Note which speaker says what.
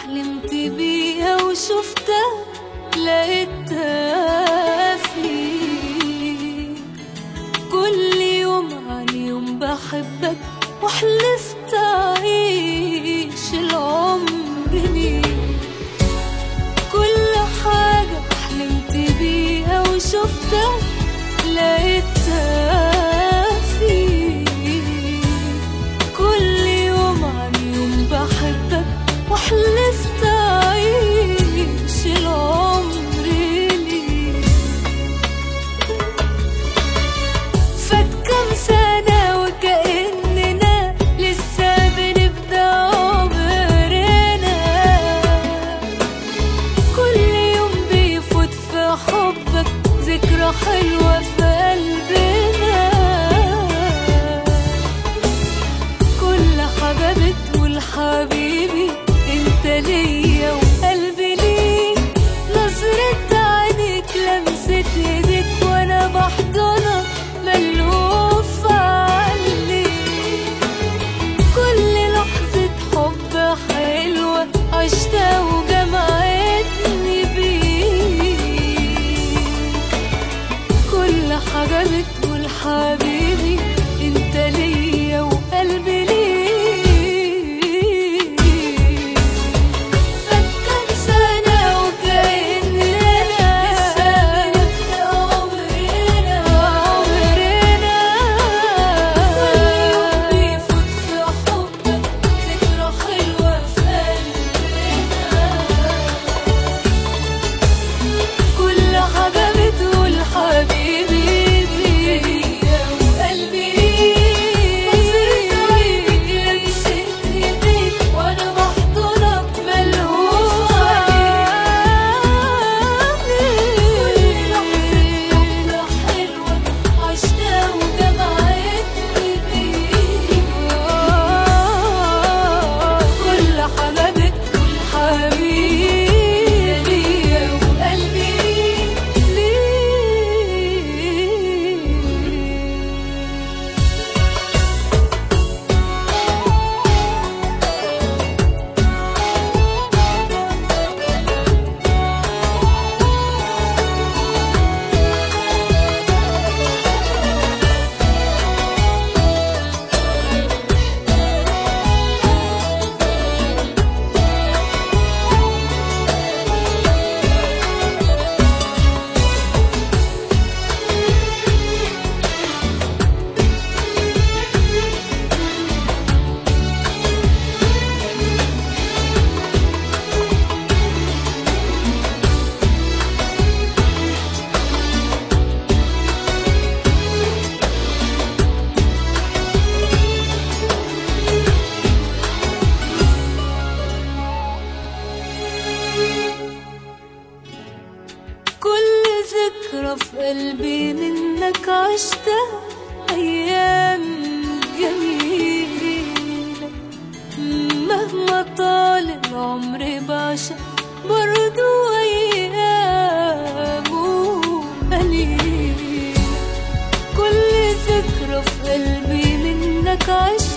Speaker 1: حلمت بيها وشفتها لقيتها فيك كل يوم عن يوم بحبك وحلفت أعيش العمر ليك كل حاجة حلمت بيها وشفتها لقيتها فيك كل يوم عن يوم بحبك وحلفت أعيش العمر ليك فات كام سنة وكأننا لسه بنبدأ عمرنا كل يوم بيفوت في حبك ذكرى حلوة في قلبنا كل حاجة بتقول حبيبي انت ليا وقلبي ليك نظرة عينيك لمسة ايديك وانا بحضنك ملهوف عليك كل لحظة حب حلوة عشتها وجمعتني بيك كل حاجة بتقول حبيبي انت ليا وقلبي ليك فات كام سنة وكأننا لسه بنبدأ عمرنا عمرنا كل يوم بيفوت في حبك ذكرى حلوة في قلبنا كل حاجة بتقول حبيبي ليا وقلبي نظرة عينيك لمسة ايديك وانا بحضنك ملهوف عليك كل لحظة حب حلوة عشتها وجمعتني بيك كل حاجة بتقول حبيبي ليا وقلبي ليك كل ذكرى في قلبي منك عشتها أيام جميلة مهما طال العمر بعشق برضو أيامه قليلة كل ذكرى في قلبي منك عشتها